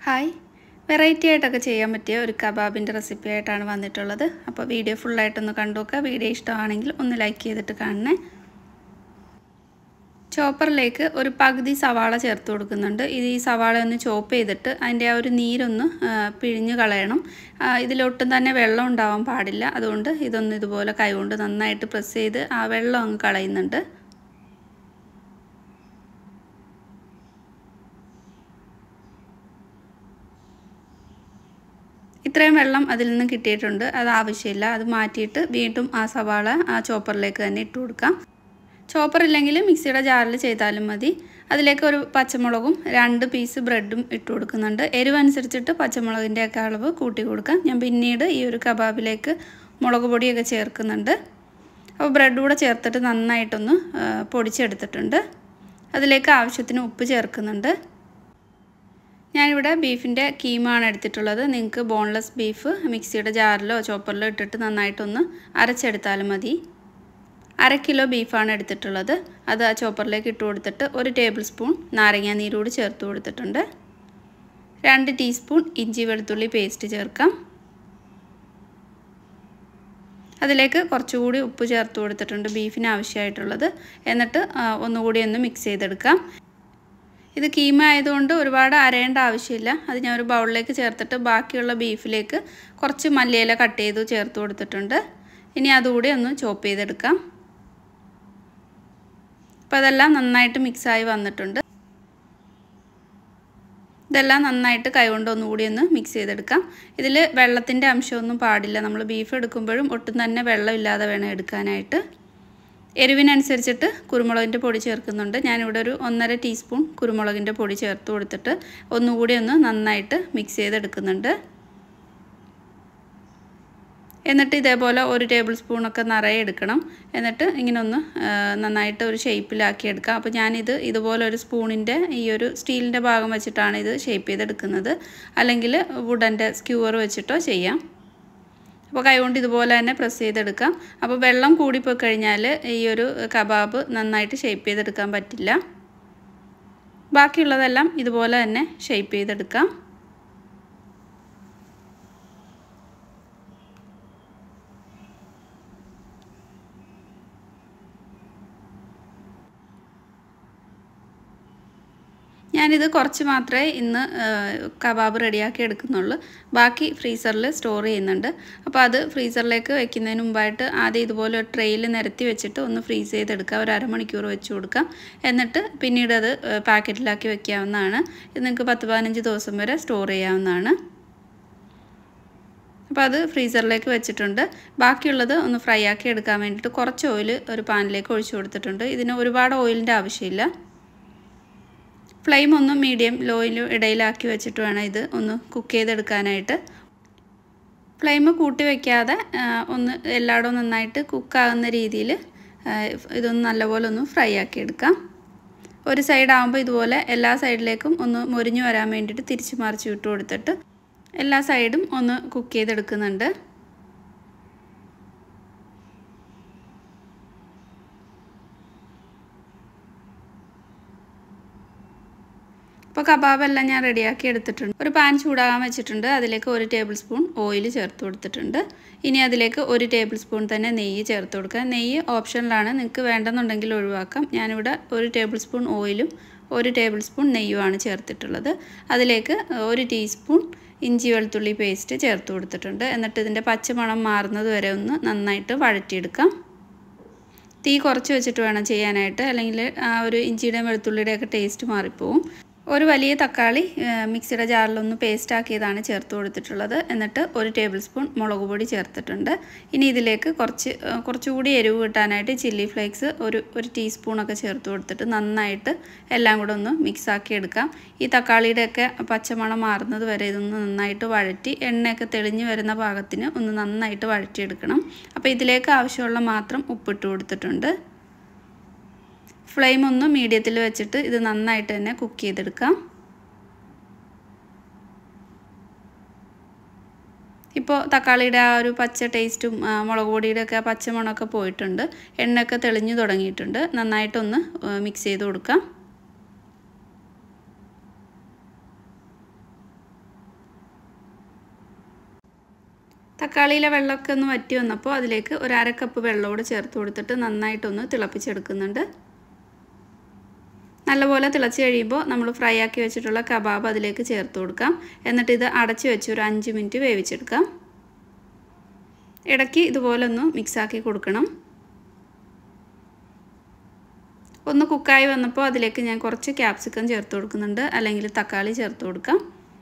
hi variety ആയിട്ടൊക്കെ ചെയ്യാൻ പറ്റിയ ഒരു കബാബിൻ്റെ റെസിപ്പി ആയിട്ടാണ് വന്നിട്ടുള്ളത് അപ്പോൾ വീഡിയോ ഫുള്ളായിട്ടൊന്ന് കണ്ടു നോക്കുക വീഡിയോ ഇഷ്ടമാണെങ്കിൽ ഒന്ന് ലൈക്ക് ചെയ്തിട്ട് കാണണേ ചോപ്പറിലേക്ക് ഒരു പകുതി സവാള ചേർത്ത് കൊടുക്കുന്നുണ്ട് ഇത് ഈ സവാള ഒന്ന് ചോപ്പ് ചെയ്തിട്ട് അതിൻ്റെ ആ ഒരു നീരൊന്ന് പിഴിഞ്ഞ് കളയണം ഇതിലൊട്ടും തന്നെ വെള്ളം ഉണ്ടാവാൻ പാടില്ല അതുകൊണ്ട് ഇതൊന്ന് ഇതുപോലെ കൈകൊണ്ട് നന്നായിട്ട് പ്രസ് ചെയ്ത് ആ വെള്ളം അങ്ങ് കളയുന്നുണ്ട് ഇത്രയും വെള്ളം അതിൽ നിന്ന് കിട്ടിയിട്ടുണ്ട് അത് ആവശ്യമില്ല അത് മാറ്റിയിട്ട് വീണ്ടും ആ സവാള ആ ചോപ്പറിലേക്ക് തന്നെ ഇട്ട് കൊടുക്കാം ചോപ്പർ ഇല്ലെങ്കിൽ മിക്സിയുടെ ജാറിൽ ചെയ്താലും മതി അതിലേക്ക് ഒരു പച്ചമുളകും രണ്ട് പീസ് ബ്രെഡും ഇട്ട് കൊടുക്കുന്നുണ്ട് എരിവനുസരിച്ചിട്ട് പച്ചമുളകിൻ്റെ ഒക്കെ അളവ് കൂട്ടി കൊടുക്കാം ഞാൻ പിന്നീട് ഈ ഒരു കബാബിലേക്ക് മുളക് പൊടിയൊക്കെ ചേർക്കുന്നുണ്ട് അപ്പോൾ ബ്രെഡ് കൂടെ ചേർത്തിട്ട് നന്നായിട്ടൊന്ന് പൊടിച്ചെടുത്തിട്ടുണ്ട് അതിലേക്ക് ആവശ്യത്തിന് ഉപ്പ് ചേർക്കുന്നുണ്ട് ഞാനിവിടെ ബീഫിൻ്റെ കീമാണ് എടുത്തിട്ടുള്ളത് നിങ്ങൾക്ക് ബോൺലെസ് ബീഫ് മിക്സിയുടെ ജാറിലോ ചോപ്പറിലോ ഇട്ടിട്ട് നന്നായിട്ടൊന്ന് അരച്ചെടുത്താലും മതി അര കിലോ ബീഫാണ് എടുത്തിട്ടുള്ളത് അത് ആ ചോപ്പറിലേക്ക് ഇട്ട് കൊടുത്തിട്ട് ഒരു ടേബിൾ സ്പൂൺ നാരങ്ങാ നീരോട് ചേർത്ത് കൊടുത്തിട്ടുണ്ട് രണ്ട് ടീസ്പൂൺ ഇഞ്ചി വെളുത്തുള്ളി പേസ്റ്റ് ചേർക്കാം അതിലേക്ക് കുറച്ചുകൂടി ഉപ്പ് ചേർത്ത് കൊടുത്തിട്ടുണ്ട് ബീഫിന് ആവശ്യമായിട്ടുള്ളത് എന്നിട്ട് ഒന്നുകൂടി ഒന്ന് മിക്സ് ചെയ്തെടുക്കാം ഇത് കീമ ആയതുകൊണ്ട് ഒരുപാട് അരയേണ്ട ആവശ്യമില്ല അത് ഞാൻ ഒരു ബൗളിലേക്ക് ചേർത്തിട്ട് ബാക്കിയുള്ള ബീഫിലേക്ക് കുറച്ച് മല്ലിയില കട്ട് ചെയ്ത് ചേർത്ത് കൊടുത്തിട്ടുണ്ട് ഇനി അതുകൂടി ഒന്ന് ചോപ്പ് ചെയ്തെടുക്കാം അപ്പോൾ അതെല്ലാം നന്നായിട്ട് മിക്സായി വന്നിട്ടുണ്ട് ഇതെല്ലാം നന്നായിട്ട് കൈകൊണ്ട് ഒന്നുകൂടി ഒന്ന് മിക്സ് ചെയ്തെടുക്കാം ഇതിൽ വെള്ളത്തിൻ്റെ അംശമൊന്നും പാടില്ല നമ്മൾ ബീഫ് എടുക്കുമ്പോഴും ഒട്ടും തന്നെ വെള്ളമില്ലാതെ വേണം എടുക്കാനായിട്ട് എരിവിനനുസരിച്ചിട്ട് കുരുമുളകിൻ്റെ പൊടി ചേർക്കുന്നുണ്ട് ഞാനിവിടെ ഒരു ഒന്നര ടീസ്പൂൺ കുരുമുളകിൻ്റെ പൊടി ചേർത്ത് കൊടുത്തിട്ട് ഒന്നുകൂടി ഒന്ന് നന്നായിട്ട് മിക്സ് ചെയ്തെടുക്കുന്നുണ്ട് എന്നിട്ട് ഇതേപോലെ ഒരു ടേബിൾ സ്പൂണൊക്കെ നിറയെ എടുക്കണം എന്നിട്ട് ഇങ്ങനെ ഒന്ന് നന്നായിട്ട് ഒരു ഷേപ്പിലാക്കി എടുക്കാം അപ്പോൾ ഞാനിത് ഇതുപോലെ ഒരു സ്പൂണിൻ്റെ ഈ ഒരു സ്റ്റീലിൻ്റെ ഭാഗം വെച്ചിട്ടാണ് ഇത് ഷേപ്പ് ചെയ്തെടുക്കുന്നത് അല്ലെങ്കിൽ വുഡൻ്റെ സ്ക്യൂവർ വെച്ചിട്ടോ ചെയ്യാം അപ്പോൾ കൈകൊണ്ട് ഇതുപോലെ തന്നെ പ്രസ് ചെയ്തെടുക്കാം അപ്പോൾ വെള്ളം കൂടിപ്പോയി കഴിഞ്ഞാൽ ഈ ഒരു കബാബ് നന്നായിട്ട് ഷേപ്പ് ചെയ്തെടുക്കാൻ പറ്റില്ല ബാക്കിയുള്ളതെല്ലാം ഇതുപോലെ തന്നെ ഷേപ്പ് ചെയ്തെടുക്കാം ഞാനിത് കുറച്ച് മാത്രമേ ഇന്ന് കബാബ് റെഡിയാക്കി എടുക്കുന്നുള്ളൂ ബാക്കി ഫ്രീസറിൽ സ്റ്റോർ ചെയ്യുന്നുണ്ട് അപ്പോൾ അത് ഫ്രീസറിലേക്ക് വെക്കുന്നതിന് മുമ്പായിട്ട് ആദ്യം ഇതുപോലെ ഒരു ട്രെയിൽ നിരത്തി വെച്ചിട്ട് ഒന്ന് ഫ്രീസ് ചെയ്തെടുക്കുക ഒരു അരമണിക്കൂർ വെച്ച് കൊടുക്കാം എന്നിട്ട് പിന്നീട് അത് പാക്കറ്റിലാക്കി വെക്കാവുന്നതാണ് ഇത് നിങ്ങൾക്ക് പത്ത് പതിനഞ്ച് ദിവസം വരെ സ്റ്റോർ ചെയ്യാവുന്നതാണ് അപ്പോൾ അത് ഫ്രീസറിലേക്ക് വെച്ചിട്ടുണ്ട് ബാക്കിയുള്ളത് ഒന്ന് ഫ്രൈ ആക്കി എടുക്കാൻ വേണ്ടിയിട്ട് കുറച്ച് ഓയിൽ ഒരു പാനിലേക്ക് ഒഴിച്ചു കൊടുത്തിട്ടുണ്ട് ഇതിന് ഒരുപാട് ഓയിലിൻ്റെ ആവശ്യമില്ല ഫ്ലെയിം ഒന്ന് മീഡിയം ലോയിലും ഇടയിലാക്കി വെച്ചിട്ട് വേണം ഇത് ഒന്ന് കുക്ക് ചെയ്തെടുക്കാനായിട്ട് ഫ്ലെയിം കൂട്ടി വയ്ക്കാതെ ഒന്ന് എല്ലായിടവും നന്നായിട്ട് കുക്കാകുന്ന രീതിയിൽ ഇതൊന്ന് നല്ലപോലെ ഒന്ന് ഫ്രൈ ആക്കി എടുക്കാം ഒരു സൈഡ് ആകുമ്പോൾ ഇതുപോലെ എല്ലാ സൈഡിലേക്കും ഒന്ന് മൊരിഞ്ഞു വരാൻ വേണ്ടിയിട്ട് തിരിച്ച് മറിച്ച് വിട്ട് കൊടുത്തിട്ട് എല്ലാ സൈഡും ഒന്ന് കുക്ക് ചെയ്തെടുക്കുന്നുണ്ട് അപ്പോൾ കബാബെല്ലാം ഞാൻ റെഡിയാക്കി എടുത്തിട്ടുണ്ട് ഒരു പാൻ ചൂടാകാൻ വെച്ചിട്ടുണ്ട് അതിലേക്ക് ഒരു ടേബിൾ സ്പൂൺ ഓയിൽ ചേർത്ത് കൊടുത്തിട്ടുണ്ട് ഇനി അതിലേക്ക് ഒരു ടേബിൾ സ്പൂൺ തന്നെ നെയ്യ് ചേർത്ത് കൊടുക്കുക നെയ്യ് ഓപ്ഷനിലാണ് നിങ്ങൾക്ക് വേണ്ടെന്നുണ്ടെങ്കിൽ ഒഴിവാക്കാം ഞാനിവിടെ ഒരു ടേബിൾ സ്പൂൺ ഓയിലും ഒരു ടേബിൾ സ്പൂൺ നെയ്യുമാണ് ചേർത്തിട്ടുള്ളത് അതിലേക്ക് ഒരു ടീസ്പൂൺ ഇഞ്ചി വെളുത്തുള്ളി പേസ്റ്റ് ചേർത്ത് കൊടുത്തിട്ടുണ്ട് എന്നിട്ട് ഇതിൻ്റെ പച്ചമണം മാറുന്നത് വരെ ഒന്ന് നന്നായിട്ട് വഴറ്റിയെടുക്കാം തീ കുറച്ച് വെച്ചിട്ട് വേണം ചെയ്യാനായിട്ട് അല്ലെങ്കിൽ ആ ഒരു ഇഞ്ചിയുടെയും വെളുത്തുള്ളിയുടെയൊക്കെ ടേസ്റ്റ് മാറിപ്പോവും ഒരു വലിയ തക്കാളി മിക്സിയുടെ ജാറിലൊന്ന് പേസ്റ്റ് ആക്കിയതാണ് ചേർത്ത് കൊടുത്തിട്ടുള്ളത് എന്നിട്ട് ഒരു ടേബിൾ സ്പൂൺ മുളക് പൊടി ചേർത്തിട്ടുണ്ട് ഇനി ഇതിലേക്ക് കുറച്ച് കുറച്ചുകൂടി എരിവ് കിട്ടാനായിട്ട് ചില്ലി ഫ്ലേക്സ് ഒരു ഒരു ടീസ്പൂണൊക്കെ ചേർത്ത് കൊടുത്തിട്ട് നന്നായിട്ട് എല്ലാം കൂടെ ഒന്ന് മിക്സ് ആക്കി എടുക്കാം ഈ തക്കാളിയുടെയൊക്കെ പച്ചമണം മാറുന്നത് വരെ ഇതൊന്ന് നന്നായിട്ട് വഴറ്റി എണ്ണയൊക്കെ തെളിഞ്ഞ് വരുന്ന പാകത്തിന് ഒന്ന് നന്നായിട്ട് വഴറ്റിയെടുക്കണം അപ്പോൾ ഇതിലേക്ക് ആവശ്യമുള്ള മാത്രം ഉപ്പിട്ട് കൊടുത്തിട്ടുണ്ട് ഫ്ലെയിം ഒന്ന് മീഡിയത്തിൽ വെച്ചിട്ട് ഇത് നന്നായിട്ട് തന്നെ കുക്ക് ചെയ്തെടുക്കാം ഇപ്പോൾ തക്കാളിയുടെ ആ ഒരു പച്ച ടേസ്റ്റും മുളക് പൊടിയുടെ ഒക്കെ പച്ചമണമൊക്കെ പോയിട്ടുണ്ട് എണ്ണയൊക്കെ തെളിഞ്ഞു തുടങ്ങിയിട്ടുണ്ട് നന്നായിട്ടൊന്ന് മിക്സ് ചെയ്ത് കൊടുക്കാം തക്കാളിയിലെ വെള്ളമൊക്കെ ഒന്ന് വറ്റി വന്നപ്പോൾ അതിലേക്ക് ഒരു അര കപ്പ് വെള്ളമോട് ചേർത്ത് കൊടുത്തിട്ട് നന്നായിട്ടൊന്ന് തിളപ്പിച്ചെടുക്കുന്നുണ്ട് നല്ലപോലെ തിളച്ച് കഴിയുമ്പോൾ നമ്മൾ ഫ്രൈ ആക്കി വെച്ചിട്ടുള്ള കബാബ് അതിലേക്ക് ചേർത്ത് കൊടുക്കാം എന്നിട്ട് ഇത് അടച്ച് വെച്ച് ഒരു അഞ്ച് മിനിറ്റ് വേവിച്ചെടുക്കാം ഇടയ്ക്ക് ഇതുപോലെ ഒന്ന് മിക്സാക്കി കൊടുക്കണം ഒന്ന് കുക്കായി വന്നപ്പോൾ അതിലേക്ക് ഞാൻ കുറച്ച് ക്യാപ്സിക്കം ചേർത്ത് കൊടുക്കുന്നുണ്ട് അല്ലെങ്കിൽ തക്കാളി ചേർത്ത് കൊടുക്കാം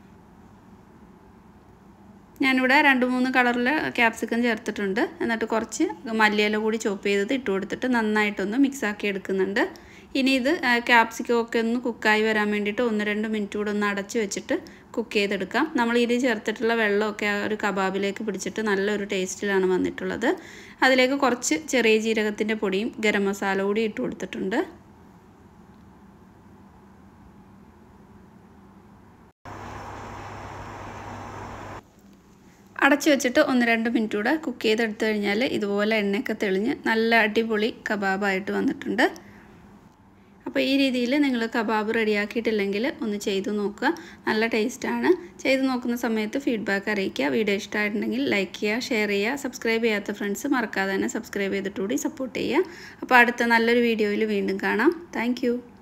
ഞാനിവിടെ രണ്ട് മൂന്ന് കളറിൽ ക്യാപ്സിക്കം ചേർത്തിട്ടുണ്ട് എന്നിട്ട് കുറച്ച് മല്ലിയില കൂടി ചോപ്പ് ചെയ്തത് ഇട്ട് കൊടുത്തിട്ട് നന്നായിട്ടൊന്ന് മിക്സാക്കി എടുക്കുന്നുണ്ട് ഇനി ഇത് ക്യാപ്സിക്കം ഒക്കെ ഒന്ന് കുക്കായി വരാൻ വേണ്ടിയിട്ട് ഒന്ന് രണ്ട് മിനിറ്റ് കൂടെ ഒന്ന് അടച്ച് വെച്ചിട്ട് കുക്ക് ചെയ്തെടുക്കാം നമ്മൾ ഇതിൽ ചേർത്തിട്ടുള്ള വെള്ളമൊക്കെ ആ ഒരു കബാബിലേക്ക് പിടിച്ചിട്ട് നല്ലൊരു ടേസ്റ്റിലാണ് വന്നിട്ടുള്ളത് അതിലേക്ക് കുറച്ച് ചെറിയ ജീരകത്തിൻ്റെ പൊടിയും ഗരം മസാല കൂടി ഇട്ട് കൊടുത്തിട്ടുണ്ട് അടച്ചു വെച്ചിട്ട് ഒന്ന് രണ്ട് മിനിറ്റ് കൂടെ കുക്ക് ചെയ്തെടുത്തു കഴിഞ്ഞാൽ ഇതുപോലെ എണ്ണയൊക്കെ തെളിഞ്ഞ് നല്ല അടിപൊളി കബാബായിട്ട് വന്നിട്ടുണ്ട് അപ്പോൾ ഈ രീതിയിൽ നിങ്ങൾ കബാബ് റെഡിയാക്കിയിട്ടില്ലെങ്കിൽ ഒന്ന് ചെയ്തു നോക്കുക നല്ല ടേസ്റ്റാണ് ചെയ്തു നോക്കുന്ന സമയത്ത് ഫീഡ്ബാക്ക് അറിയിക്കുക വീഡിയോ ഇഷ്ടമായിട്ടുണ്ടെങ്കിൽ ലൈക്ക് ചെയ്യുക ഷെയർ ചെയ്യുക സബ്സ്ക്രൈബ് ചെയ്യാത്ത ഫ്രണ്ട്സ് മറക്കാതെ തന്നെ സബ്സ്ക്രൈബ് ചെയ്തിട്ടുകൂടി സപ്പോർട്ട് ചെയ്യുക അപ്പോൾ അടുത്ത നല്ലൊരു വീഡിയോയിൽ വീണ്ടും കാണാം താങ്ക്